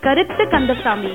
கருத்து கந்தசாமி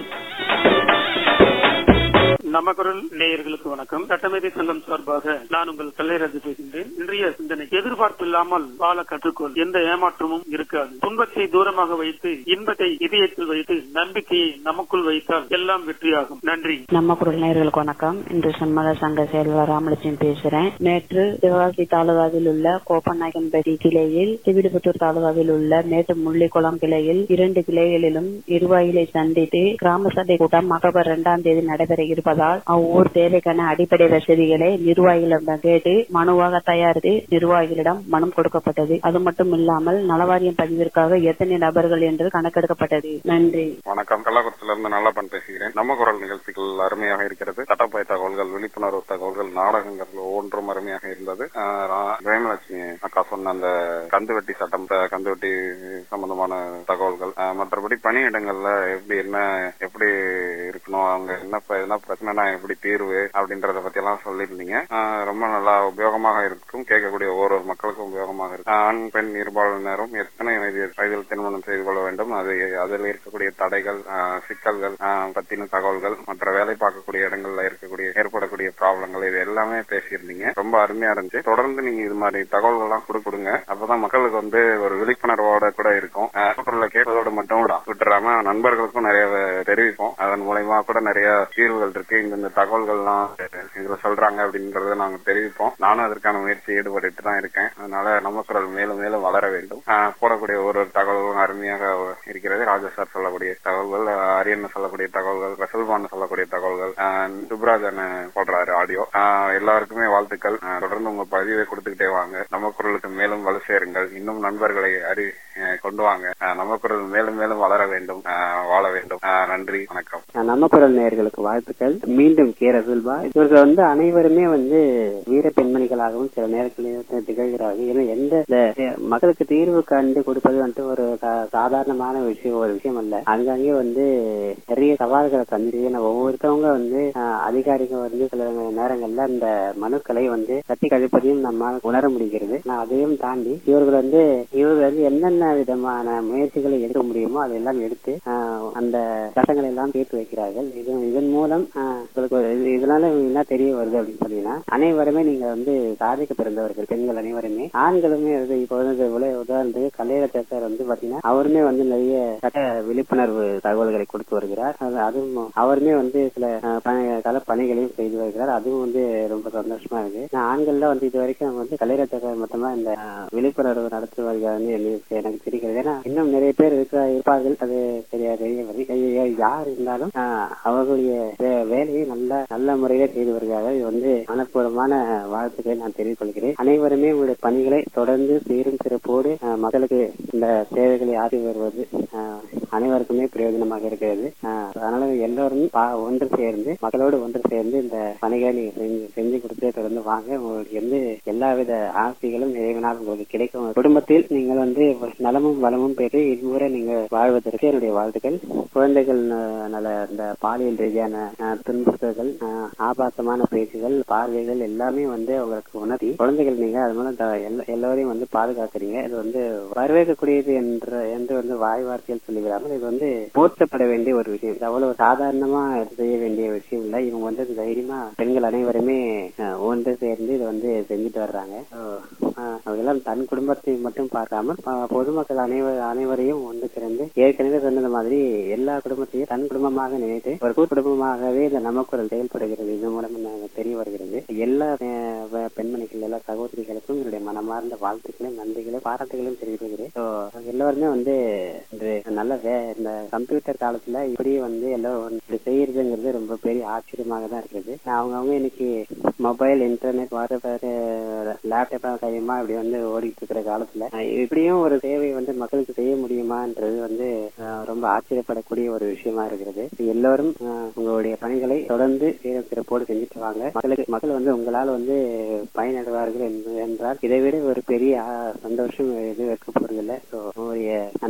நமக்குரல் நேயர்களுக்கு வணக்கம் சட்டமேதை சங்கம் சார்பாக நான் உங்கள் கல்லைராஜு பேசுகின்றேன் இன்றைய சிந்தனை எதிர்பார்ப்பு இல்லாமல் வாழ கற்றுக்கொள் எந்த ஏமாற்றமும் இருக்காது துன்பத்தை தூரமாக வைத்து இன்பத்தை இதயத்தில் வைத்து நம்பிக்கையை நமக்குள் வைத்தால் எல்லாம் வெற்றியாகும் நன்றி நம்ம குரல் நேயர்களுக்கு வணக்கம் இன்று சண்மத சங்க செயலாளர் ராமலட்சுமி பேசுறேன் நேற்று சிவகாசி தாலுகாவில் உள்ள கோப்பநாயக்கன்படி கிளையில் சிவிடுபுத்தூர் தாலுகாவில் உள்ள மேட்டு முள்ளிக்குளம் கிளையில் இரண்டு கிளைகளிலும் இருவாயிலை சந்தித்து கிராம சபை கூட்டம் அக்டோபர் இரண்டாம் தேதி நடைபெற இருப்பதால் அவ்வூர் தேவைக்கான அடிப்படை வசதிகளை நிர்வாகிகளிடம் கேட்டு மனுவாக தயாரித்து நிர்வாகிகளிடம் மனம் கொடுக்கப்பட்டது அது மட்டும் இல்லாமல் நலவாரியம் பதிவிற்காக எத்தனை நபர்கள் என்று கணக்கெடுக்கப்பட்டது நன்றி வணக்கம் கள்ளக்குறிச்சியில இருந்து நல்லப்பன் பேசுகிறேன் நம்ம குரல் நிகழ்ச்சிகள் அருமையாக இருக்கிறது சட்டப்பய தகவல்கள் விழிப்புணர்வு தகவல்கள் நாடகங்கள் ஒவ்வொன்றும் அருமையாக இருந்தது ஆஹ் ரா- பிரேமலட்சுமி அக்கா சொன்ன அந்த கந்துவட்டி சட்டம் த- கந்துவட்டி சம்பந்தமான தகவல்கள் ஆஹ் மற்றபடி பணியிடங்கள்ல எப்படி என்ன எப்படி இருக்கணும் அவங்க என்ன ப- என்ன பிரச்சனைனா எப்படி தீர்வு அப்படின்றத பத்தி எல்லாம் சொல்லியிருந்தீங்க ஆஹ் ரொம்ப நல்லா உபயோகமாக இருக்கும் கேட்கக்கூடிய ஒவ்வொரு மக்களுக்கும் உபயோகமாக இருக்கும் ஆண் பெண் இருபாலரும் எத்தனை வயது- வயதில் திருமணம் செய்து கொள்ள வேண்டும் அது அதில் இருக்கக்கூடிய தடைகள் ஆஹ் சிக்கல்கள் ஆஹ் பத்தின தகவல்கள் மற்ற வேலை பார்க்கக்கூடிய இடங்கள்ல இருக்கக்கூடிய ஏற்படக்கூடிய ப்ராப்ளங்கள் இது எல்லாமே பேசியிருந்தீங்க ரொம்ப அருமையா இருந்துச்சு தொடர்ந்து நீங்க இது மாதிரி தகவல்கள் எல்லாம் கொடு- கொடுங்க அப்பதான் மக்களுக்கு வந்து ஒரு விழிப்புணர்வோட கூட இருக்கும் ஆஹ் குரல்ல கேட்பதோடு மட்டும் விட்டுறாம நண்பர்களுக்கும் நிறைய தெரிவிப்போம் அதன் மூலயமா கூட நிறைய தீர்வுகள் இருக்கு இந்த இந்த தகவல்கள்லாம் இதுல சொல்றாங்க அப்படின்றத நாங்க தெரிவிப்போம் நானும் அதற்கான முயற்சி ஈடுபட்டு தான் இருக்கேன் அதனால நம்ம குரல் மேலும் மேலும் வளர வேண்டும் ஆஹ் போடக்கூடிய ஒரு ஒரு தகவல்களும் அருமையாக இருக்கிறது ராஜா சார் சொல்லக்கூடிய தகவல்கள் ஆஹ் அரியன் சொல்லக்கூடிய தகவல்கள் ரசல்மான் சொல்லக்கூடிய தகவல்கள் ஆஹ் சுப்ராஜ் அண்ணன் போடுறாரு ஆடியோ ஆஹ் எல்லாருக்குமே வாழ்த்துக்கள் ஆஹ் தொடர்ந்து உங்க பதிவை கொடுத்துக்கிட்டே வாங்க நம்ம குரலுக்கு மேலும் வலு சேருங்கள் இன்னும் நண்பர்களை அறி ஆஹ் கொண்டு வாங்க ஆஹ் நம்ம குரல் மேலும் மேலும் வளர வேண்டும் ஆஹ் வாழ வேண்டும் ஆஹ் நன்றி வணக்கம் நம்ம குரல் நேயர்களுக்கு வாழ்த்துக்கள் மீண்டும் கே ரசூல்பா இவர்கள் வந்து அனைவருமே வந்து வீர பெண்மணிகளாகவும் சில நேரங்களில் திகழ்கிறார்கள் ஏன்னா எந்த இந்த மக்களுக்கு தீர்வு கண்டு கொடுப்பது வந்துட்டு ஒரு சா- சாதாரணமான விஷயம் ஒரு விஷயம் அல்ல அங்கங்கே வந்து நிறைய சவால்களை சந்திச்சு ஏன்னா ஒவ்வொருத்தவங்க வந்து ஆஹ், அதிகாரிகள் வந்து சில நேரங்கள்ல இந்த மனுக்களை வந்து தட்டி கழிப்பதையும் நம்மால் உணர முடிகிறது ஆனா அதையும் தாண்டி இவர்கள் வந்து இவர்கள் வந்து என்னென்ன விதமான முயற்சிகளை எடுக்க முடியுமோ அதெல்லாம் எடுத்து ஆஹ், அந்த கஷ்டங்களை எல்லாம் தீர்த்து வைக்கிறார்கள் இது இதன் மூலம் ஆஹ், உங்களுக்கு ஒரு இது- இதனால என்ன தெரிய வருது அப்படின்னு சொன்னீங்கன்னா அனைவருமே நீங்க வந்து சாதிக்க பிறந்தவர்கள் பெண்கள் அனைவருமே ஆண்களுமே வந்து இப்போ வந்து உல- உதாரணத்துக்கு கல்யாண தேசர் வந்து பாத்தீங்கன்னா அவருமே வந்து நிறைய சட்ட விழிப்புணர்வு தகவல்களை கொடுத்து வருகிறார் அது- அதுவும் அவருமே வந்து சில ஆஹ், பணி- கள பணிகளையும் செய்து வருகிறார் அதுவும் வந்து ரொம்ப சந்தோஷமா இருக்கு நான் ஆண்கள்ல வந்து இது வரைக்கும் வந்து கல்யாண தேசர் மொத்தமா இந்த ஆஹ், விழிப்புணர்வு நடத்தி வருகிறார் எனக்கு எனக்கு தெரிகிறது ஏன்னா இன்னும் நிறைய பேர் இருக்க இருப்பார்கள் அது சரியா தெரிய வருது ஐய- யார் இருந்தாலும் ஆஹ், அவர்களுடைய வே- வேலையை நல்ல நல்ல முறையில செய்து வருகிறார்கள் இது வந்து மனப்பூர்வமான வாழ்த்துக்களை நான் தெரிவித்துக் கொள்கிறேன் அனைவருமே உங்களுடைய பணிகளை தொடர்ந்து சீரும் சிறப்போடு ஆஹ், மக்களுக்கு இந்த சேவைகளை ஆற்றி வருவது ஆஹ், அனைவருக்குமே பிரயோஜனமாக இருக்கிறது ஆஹ், அதனால எல்லோரும் பா- ஒன்று சேர்ந்து மக்களோடு ஒன்று சேர்ந்து இந்த பணிகளை நீங்க செஞ்சு செஞ்சு கொடுத்து தொடர்ந்து வாங்க உங்களுக்கு வந்து எல்லாவித ஆசைகளும் இறைவனால் உங்களுக்கு கிடைக்கும் குடும்பத்தில் நீங்கள் வந்து நலமும் வளமும் பெற்று இதுமுறை நீங்க வாழ்வதற்கு என்னுடைய வாழ்த்துக்கள் குழந்தைகள் ந- நல இந்த பாலியல் ரீதியான அஹ், துன்புறுத்தல்கள் அஹ், ஆபாசமான பேச்சுகள் பார்வைகள் எல்லாமே வந்து உங்களுக்கு உணர்த்தி குழந்தைகள் நீங்க அது மூலம் த- எல்லா- எல்லோரையும் வந்து பாதுகாக்கிறீங்க இது வந்து வரவேற்கக்கூடியது என்ற என்று வந்து வாய் வார்த்தையில் சொல்லிவிடாமல் இது வந்து போற்றப்பட வேண்டிய ஒரு விஷயம் இது அவ்வளவு சாதாரணமா செய்ய வேண்டிய விஷயம் இல்ல இவங்க வந்து தைரியமா பெண்கள் அனைவருமே அஹ், ஒன்று சேர்ந்து இதை வந்து செஞ்சுட்டு வர்றாங்க So, அஹ், அவங்கெல்லாம் தன் குடும்பத்தை மட்டும் பார்க்காமல் அஹ், பொதுமக்கள் அனைவர் அனைவரையும் ஒன்று சேர்ந்து ஏற்கனவே சொன்னது மாதிரி எல்லா குடும்பத்தையும் தன் குடும்பமாக நினைத்து ஒரு கூட்டு குடும்பமாகவே இந்த நமக்குரல் செயல்படுகிறது இது மூலம் நாங்க தெரிய வருகிறது எல்லா அஹ், வ- பெண்மணிகள் எல்லா சகோதரிகளுக்கும் என்னுடைய மனமார்ந்த வாழ்த்துக்களையும் நன்றிகளையும் பாராட்டுகளையும் தெரிவிக்கிறேன் So, எல்லாருமே வந்து இன்று நல்ல வே- இந்த கம்ப்யூட்டர் காலத்துல இப்படி வந்து எல்லாம் இப்படி செய்யறதுங்கிறது ரொம்ப பெரிய ஆச்சரியமாக தான் இருக்குது அவங்கவுங்க இன்னைக்கு மொபைல் இன்டர்நெட் வாட்ஸ்அப் லேப்டாப் கையமா இப்படி வந்து ஓடிட்டு இருக்கிற காலத்துல அஹ், இப்படியும் ஒரு சேவை வந்து மக்களுக்கு செய்ய முடியுமான்றது வந்து அஹ், ரொம்ப ஆச்சரியப்படக்கூடிய ஒரு விஷயமா இருக்கிறது எல்லோரும் அஹ், உங்களுடைய பணிகளை தொடர்ந்து சீரம் சிறப்போடு செஞ்சுட்டு வாங்க மக்களுக்கு மக்கள் வந்து உங்களால் வந்து பயனடைவார்கள் என்பது- என்றால் இதை விட ஒரு பெரிய அஹ், சந்தோஷம் எதுவும் இருக்க போறதில்லை ஸோ உங்களுடைய அந்த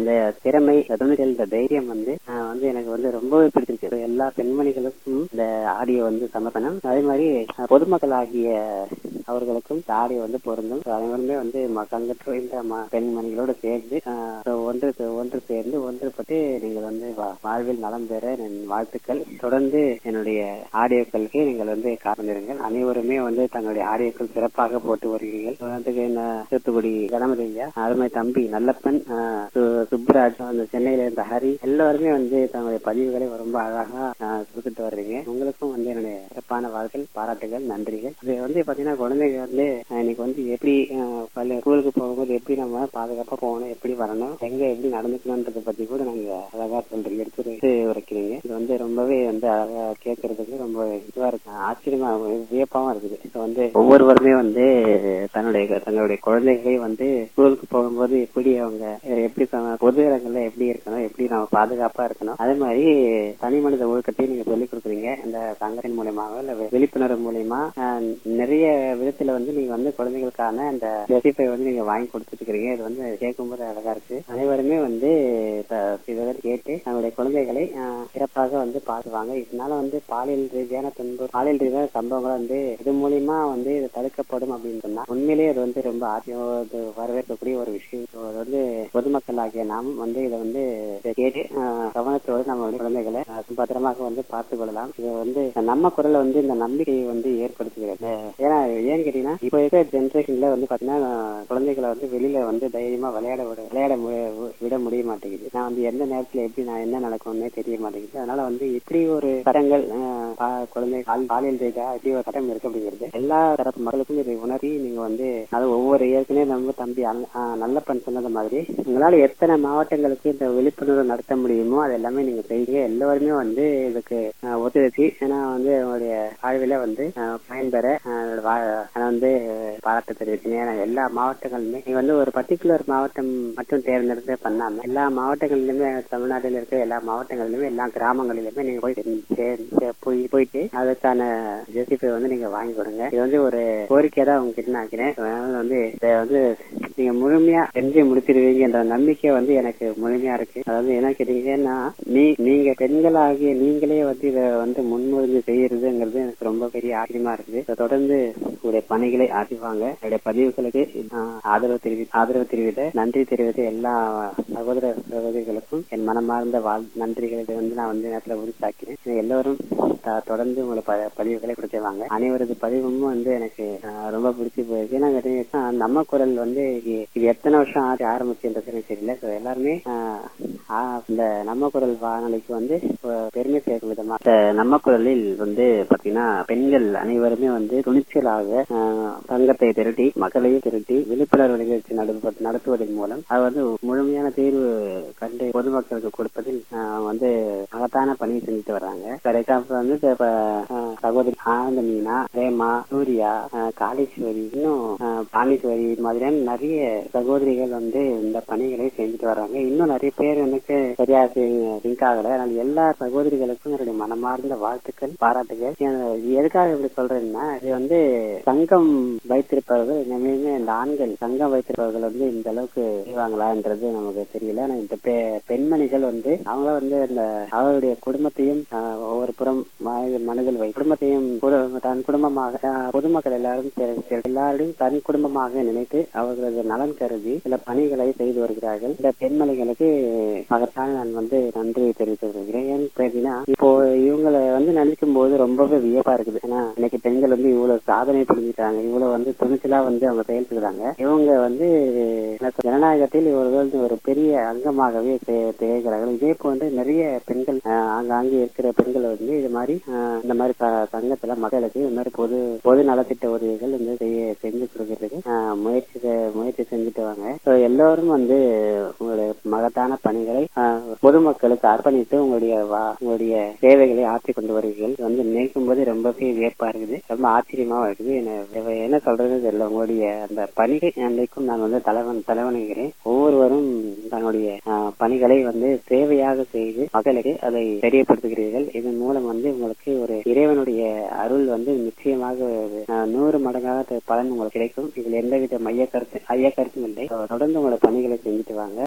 அந்த திறமை அந்த துணிச்சல் இந்த தைரியம் வந்து ஆஹ் வந்து எனக்கு வந்து ரொம்பவே பிடிச்சிருக்கு எல்லா பெண்மணிகளுக்கும் இந்த ஆடியோ வந்து சமர்ப்பணம் அதே மாதிரி ஆஹ் பொதுமக்கள் ஆகிய அவர்களுக்கும் இந்த ஆடியோ வந்து பொருந்தும் So அனைவருமே வந்து ம- கங்கற்ற இந்த ம- பெண்மணிகளோடு சேர்ந்து ஆஹ் so ஒன்று ஒன்று சேர்ந்து ஒன்றுபட்டு நீங்கள் வந்து வா- வாழ்வில் நலம் பெற என் வாழ்த்துக்கள் தொடர்ந்து என்னுடைய ஆடியோக்களுக்கு நீங்கள் வந்து காரணங்கள் அனைவருமே வந்து தங்களுடைய ஆடியோக்கள் சிறப்பாக போட்டு வருகிறீர்கள் உதாரணத்துக்கு என்ன தூத்துக்குடி கணபதி ஐயா அருமை தம்பி நல்லப்பன் ஆஹ் சு- சுப்புராஜ் அந்த சென்னையில இருந்த ஹரி எல்லாருமே வந்து தங்களுடைய பதிவுகளை ரொம்ப அழகா ஆஹ் கொடுத்துட்டு வர்றீங்க உங்களுக்கும் வந்து என்னுடைய சிறப்பான வாழ்க்கை பாராட்டுகள் நன்றிகள் இது வந்து பாத்தீங்கன்னா குழந்தைங்க வந்து ஆஹ் இன்னைக்கு வந்து எப்படி ஆஹ் பள்ளி ஸ்கூலுக்கு போகும்போது எப்படி நம்ம பாதுகாப்பா போகணும் எப்படி வரணும் எங்க எப்படி நடந்துக்கணும்ன்றத பத்தி கூட நாங்க அழகா சொல்றீங்க எடுத்து எடுத்து உரைக்கிறீங்க இது வந்து ரொம்பவே வந்து அழகா கேட்கறதுக்கு ரொம்ப இதுவா இருக்கு ஆச்சரியமா வியப்பாவும் இருக்குது இது வந்து ஒவ்வொருவருமே வந்து தன்னுடைய தங்களுடைய குழந்தைகளை வந்து ஸ்கூலுக்கு போகும்போது எப்படி அவங்க எப்படி ச- பொது இடங்கள்ல எப்படி இருக்கணும் எப்படி நம்ம பாதுகாப்பா இருக்கணும் அதே மாதிரி தனி மனித ஒழுக்கத்தையும் நீங்க சொல்லிக் கொடுக்குறீங்க இந்த சங்கத்தின் மூலியமாக இல்ல வெ- விழிப்புணர்வு மூலியமா ஆஹ், நிறைய விதத்துல வந்து நீங்க வந்து குழந்தைகளுக்கான அந்த ரெசிபை வந்து நீங்க வாங்கி கொடுத்துட்டு இருக்கிறீங்க இது வந்து கேட்கும்போது அழகா இருக்கு அனைவருமே வந்து த- இதை கேட்டு நம்மளுடைய குழந்தைகளை ஆஹ், சிறப்பாக வந்து பாதுவாங்க இதனால வந்து பாலியல் ரீதியான துன்பு பாலியல் ரீதியான சம்பவங்கள் வந்து இது மூலியமா வந்து இது தடுக்கப்படும் அப்படின்னு சொன்னா உண்மையிலேயே அது வந்து ரொம்ப ஆச்சரியம் இது வரவேற்கக்கூடிய ஒரு விஷயம் So, அது வந்து பொதுமக்கள் ஆகிய நாம் வந்து இதை வந்து கேட்டு ஆஹ், கவனத்தோடு நம்மளுடைய குழந்தைகளை ஆஹ், பத்திரமாக வந்து பார்த்துக் கொள்ளலாம் இது வந்து நம்ம குரலை வந்து இந்த நம்பிக்கையை வந்து ஏற்படுத்துகிறது ஏன்னா ஏன்னு கேட்டீங்கன்னா இப்ப இருக்கிற ஜென்ரேஷன்ல வந்து பாத்தீங்கன்னா குழந்தைகளை வந்து வெளியில வந்து தைரியமா விளையாட விட விளையாட மு- விட முடிய மாட்டேங்குது நான் வந்து எந்த நேரத்துல எப்படி நான் என்ன நடக்கும்னே தெரிய மாட்டேங்குது அதனால வந்து இப்படி ஒரு சட்டங்கள் ஆஹ், பா- குழந்தை பால்- பாலியல் ரீதியா இப்படி ஒரு சட்டம் இருக்கு அப்படிங்கிறது எல்லா தரப்பு மக்களுக்கும் இதை உணர்த்தி நீங்க வந்து அது ஒவ்வொரு ஏற்கனவே நம்ம தம்பி அல்- ஆஹ், நல்லப்பன் சொன்னது மாதிரி உங்களால எத்தனை மாவட்டங்களுக்கு இந்த விழிப்புணர்வு நடத்த முடியுமோ அது எல்லாமே நீங்க செய்யுங்க எல்லாருமே வந்து இதுக்கு ஆஹ், ஒத்துழைச்சு ஏன்னா வந்து உங்களுடைய வாழ்வில வந்து ஆஹ், பயன்பெற ஆஹ், வா- நான் வந்து பாராட்டு தெரிவிக்கிறேன் ஏன்னா எல்லா மாவட்டங்களுமே நீங்க வந்து ஒரு பர்டிகுலர் மாவட்டம் மட்டும் தேர்ந்தெடுத்து பண்ணாம எல்லா மாவட்டங்களிலுமே தமிழ்நாட்டில் இருக்க எல்லா மாவட்டங்களிலுமே எல்லா கிராமங்களிலுமே நீங்க போய் சே- சே- போய் போயிட்டு அதுக்கான ஜெசிபை வந்து நீங்க வாங்கி கொடுங்க இது வந்து ஒரு கோரிக்கை தான் உங்ககிட்ட நான் வைக்கிறேன் அதனால வந்து இதை வந்து நீங்க முழுமையா செஞ்சு முடிச்சிருவீங்கன்ற நம்பிக்கை வந்து எனக்கு முழுமையா இருக்கு அதாவது என்ன கேட்டீங்கன்னா நீ நீங்க பெண்களாகிய நீங்களே வந்து இதை வந்து முன்மொழிஞ்சு செய்யறதுங்கிறது எனக்கு ரொம்ப பெரிய ஆச்சரியமா இருக்குது இதை தொடர்ந்து உங்களுடைய பணிகளை ஆற்றிவாங்க என்னுடைய பதிவுகளுக்கு ஆஹ், ஆதரவு தெரிவி ஆதரவு தெரிவித்த நன்றி தெரிவித்த எல்லா சகோதர சகோதரிகளுக்கும் என் மனமார்ந்த வாழ் நன்றிகளை வந்து நான் வந்து நேரத்துல உரித்தாக்கிறேன் எல்லோரும் த- தொடர்ந்து உங்களை ப- பதிவுகளை கொடுத்துவாங்க அனைவரது பதிவும் வந்து எனக்கு ஆஹ், ரொம்ப பிடிச்சி போயிருக்கு ஏன்னா கேட்டீங்கன்னா, நம்ம குரல் வந்து இது- இது எத்தனை வருஷம் ஆச்சு ஆரம்பிச்சுன்றது எனக்கு தெரியல So, எல்லாருமே ஆஹ், ஆஹ், இந்த நம்ம குரல் வானொலிக்கு வந்து அஹ், பெருமை சேர்க்கும் விதமா இந்த நம்ம குரலில் வந்து பாத்தீங்கன்னா பெண்கள் அனைவருமே வந்து துணிச்சலாக ஆஹ், தங்கத்தை திரட்டி மக்களையும் திரட்டி விழிப்புணர்வு நிகழ்ச்சி நடு- நடத்துவதன் மூலம் அது வந்து முழுமையான தீர்வு கண்டு பொதுமக்களுக்கு கொடுப்பதில் ஆஹ், வந்து மகத்தான பணியை செஞ்சுட்டு வர்றாங்க ஃபார் எக்ஸாம்பிள் வந்து இப்ப, ஆஹ், சகோதரி ஆனந்த மீனா ரேமா சூர்யா ஆஹ், காளீஸ்வரி இன்னும் ஆஹ், பாண்டீஸ்வரி இது மாதிரியான நிறைய சகோதரிகள் வந்து இந்த பணிகளை செஞ்சுட்டு வர்றாங்க இன்னும் நிறைய பேர் எனக்கு சரியா லிங்க் ஆகல அதனால எல்லா சகோதரிகளுக்கும் என்னுடைய மனமார்ந்த வாழ்த்துக்கள் பாராட்டுகள் இது எதுக்காக இப்படி சொல்றேன்னா இது வந்து சங்கம் வைத்திருப்பவர்கள் இனிமேலுமே இந்த ஆண்கள் சங்கம் வைத்திருப்பவர்கள் வந்து இந்த அளவுக்கு செய்வாங்களான்றது நமக்கு தெரியல ஆனா இந்த பெ- பெண்மணிகள் வந்து அவங்க வந்து இந்த அவருடைய குடும்பத்தையும் ஆஹ், ஒவ்வொரு புறம் ம- மனதில் வை குடும்பத்தையும் குடு- தன் குடும்பமாக ஆஹ், பொதுமக்கள் எல்லாரும் சே- சே- எல்லாரையும் தன் குடும்பமாக நினைத்து அவர்களது நலன் கருதி சில பணிகளை செய்து வருகிறார்கள் இந்த பெண்மணிகளுக்கு அதற்காக நான் வந்து நன்றி தெரிவித்து வருகிறேன் ஏன்னு கேட்டீங்கன்னா இப்போ இவங்களை வந்து நினைக்கும் போது ரொம்பவே வியப்பா இருக்குது ஏன்னா இன்னைக்கு பெண்கள் வந்து இவ்வளவு சாதனை புரிஞ்சுட்டாங்க இவ்வளவு வந்து துணிச்சலா வந்து அவங்க செயல்படுறாங்க இவங்க வந்து என்ன சொல்றது, ஜனநாயகத்தில் இவர்கள் வந்து ஒரு பெரிய அங்கமாகவே திக- திகழ்கிறார்கள் இதே போன்று நிறைய பெண்கள் ஆஹ், ஆங்காங்கே இருக்கிற பெண்கள் வந்து இது மாதிரி ஆஹ், இந்த மாதிரி ச- சங்கத்துல மக்களுக்கு இந்த மாதிரி பொது பொது நலத்திட்ட உதவிகள் வந்து செய்ய செஞ்சு கொடுக்கறதுக்கு ஆஹ், முயற்சி செ- முயற்சி செஞ்சுட்டு வாங்க So, எல்லோரும் வந்து உங்களுடைய மகத்தான பணிகளை ஆஹ், பொதுமக்களுக்கு அர்ப்பணித்து உங்களுடைய வா- உங்களுடைய சேவைகளை ஆற்றி கொண்டு வருவீர்கள் இது வந்து நினைக்கும் போது ரொம்பவே வியப்பா இருக்குது ரொம்ப ஆச்சரியமாவும் இருக்குது என்ன என்ன சொல்றதுன்னு தெரியல உங்களுடைய அந்த பணிகை அன்றைக்கும் நான் வந்து தலைவன் தலைவணுகிறேன் ஒவ்வொருவரும் தன்னுடைய ஆஹ், பணிகளை வந்து சேவையாக செய்து மக்களுக்கு அதை தெரியப்படுத்துகிறீர்கள் இதன் மூலம் வந்து உங்களுக்கு ஒரு இறைவனுடைய அருள் வந்து நிச்சயமாக ஆஹ், நூறு மடங்காக த- பலன் உங்களுக்கு கிடைக்கும் இதில் எந்தவித மைய கருத்து ஐய கருத்தும் இல்லை தொடர்ந்து உங்களோட பணிகளை செஞ்சுட்டு வாங்க